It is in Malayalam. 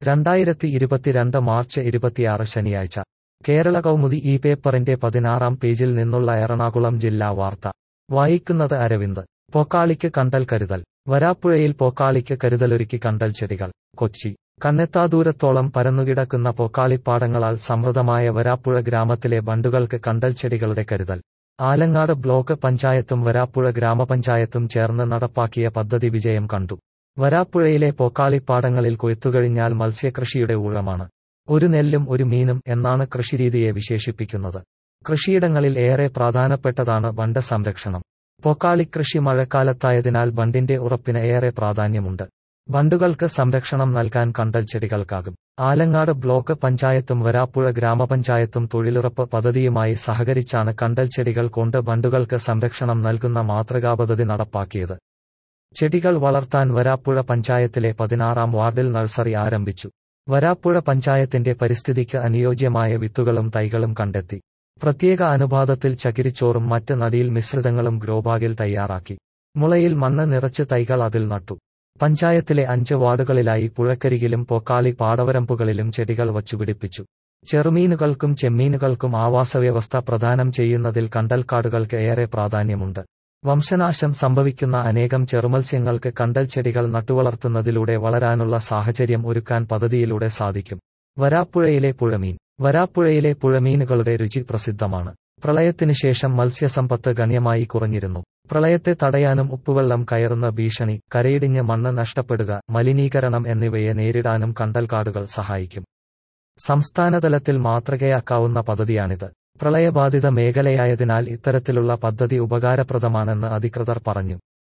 രണ്ടായിരത്തി ഇരുപത്തിരണ്ട് മാർച്ച് ഇരുപത്തിയാറ് ശനിയാഴ്ച കേരള കൗമുദി ഈ പേപ്പറിന്റെ പതിനാറാം പേജിൽ നിന്നുള്ള എറണാകുളം ജില്ലാ വാർത്ത വായിക്കുന്നത് അരവിന്ദ് പൊക്കാളിക്ക് കണ്ടൽ കരുതൽ വരാപ്പുഴയിൽ പൊക്കാളിക്ക് കരുതലൊരുക്കി കണ്ടൽ ചെടികൾ കൊച്ചി കണ്ണെത്താദൂരത്തോളം പരന്നുകിടക്കുന്ന പൊക്കാളിപ്പാടങ്ങളാൽ സമൃദ്ധമായ വരാപ്പുഴ ഗ്രാമത്തിലെ ബണ്ടുകൾക്ക് കണ്ടൽ ചെടികളുടെ കരുതൽ ആലങ്ങാട് ബ്ലോക്ക് പഞ്ചായത്തും വരാപ്പുഴ ഗ്രാമപഞ്ചായത്തും ചേർന്ന് നടപ്പാക്കിയ പദ്ധതി വിജയം കണ്ടു വരാപ്പുഴയിലെ പൊക്കാളിപ്പാടങ്ങളിൽ കൊയ്ത്തുകഴിഞ്ഞാൽ മത്സ്യകൃഷിയുടെ ഊഴമാണ് ഒരു നെല്ലും ഒരു മീനും എന്നാണ് കൃഷിരീതിയെ വിശേഷിപ്പിക്കുന്നത് കൃഷിയിടങ്ങളിൽ ഏറെ പ്രാധാനപ്പെട്ടതാണ് ബണ്ട് സംരക്ഷണം പൊക്കാളിക്കൃഷി മഴക്കാലത്തായതിനാൽ ബണ്ടിന്റെ ഉറപ്പിന് ഏറെ പ്രാധാന്യമുണ്ട് ബണ്ടുകൾക്ക് സംരക്ഷണം നൽകാൻ കണ്ടൽ ചെടികൾക്കാകും ആലങ്ങാട് ബ്ലോക്ക് പഞ്ചായത്തും വരാപ്പുഴ ഗ്രാമപഞ്ചായത്തും തൊഴിലുറപ്പ് പദ്ധതിയുമായി സഹകരിച്ചാണ് കണ്ടൽ ചെടികൾ കൊണ്ട് ബണ്ടുകൾക്ക് സംരക്ഷണം നൽകുന്ന മാതൃകാ പദ്ധതി നടപ്പാക്കിയത് ചെടികൾ വളർത്താൻ വരാപ്പുഴ പഞ്ചായത്തിലെ പതിനാറാം വാർഡിൽ നഴ്സറി ആരംഭിച്ചു വരാപ്പുഴ പഞ്ചായത്തിന്റെ പരിസ്ഥിതിക്ക് അനുയോജ്യമായ വിത്തുകളും തൈകളും കണ്ടെത്തി പ്രത്യേക അനുപാതത്തിൽ ചകിരിച്ചോറും മറ്റ് നടിയിൽ മിശ്രിതങ്ങളും ഗ്രോബാഗിൽ തയ്യാറാക്കി മുളയിൽ മണ്ണ് നിറച്ച് തൈകൾ അതിൽ നട്ടു പഞ്ചായത്തിലെ അഞ്ച് വാർഡുകളിലായി പുഴക്കരികിലും പൊക്കാളി പാടവരമ്പുകളിലും ചെടികൾ വച്ചുപിടിപ്പിച്ചു ചെറുമീനുകൾക്കും ചെമ്മീനുകൾക്കും ആവാസവ്യവസ്ഥ പ്രദാനം ചെയ്യുന്നതിൽ കണ്ടൽക്കാടുകൾക്ക് ഏറെ പ്രാധാന്യമുണ്ട് വംശനാശം സംഭവിക്കുന്ന അനേകം ചെറുമത്സ്യങ്ങൾക്ക് കണ്ടൽ ചെടികൾ നട്ടുവളർത്തുന്നതിലൂടെ വളരാനുള്ള സാഹചര്യം ഒരുക്കാൻ പദ്ധതിയിലൂടെ സാധിക്കും വരാപ്പുഴയിലെ പുഴമീൻ വരാപ്പുഴയിലെ പുഴമീനുകളുടെ രുചി പ്രസിദ്ധമാണ് പ്രളയത്തിന് ശേഷം മത്സ്യസമ്പത്ത് ഗണ്യമായി കുറഞ്ഞിരുന്നു പ്രളയത്തെ തടയാനും ഉപ്പുവെള്ളം കയറുന്ന ഭീഷണി കരയിടിഞ്ഞ് മണ്ണ് നഷ്ടപ്പെടുക മലിനീകരണം എന്നിവയെ നേരിടാനും കണ്ടൽക്കാടുകൾ സഹായിക്കും സംസ്ഥാനതലത്തിൽ മാതൃകയാക്കാവുന്ന പദ്ധതിയാണിത് പ്രളയബാധിത മേഖലയായതിനാൽ ഇത്തരത്തിലുള്ള പദ്ധതി ഉപകാരപ്രദമാണെന്ന് അധികൃതർ പറഞ്ഞു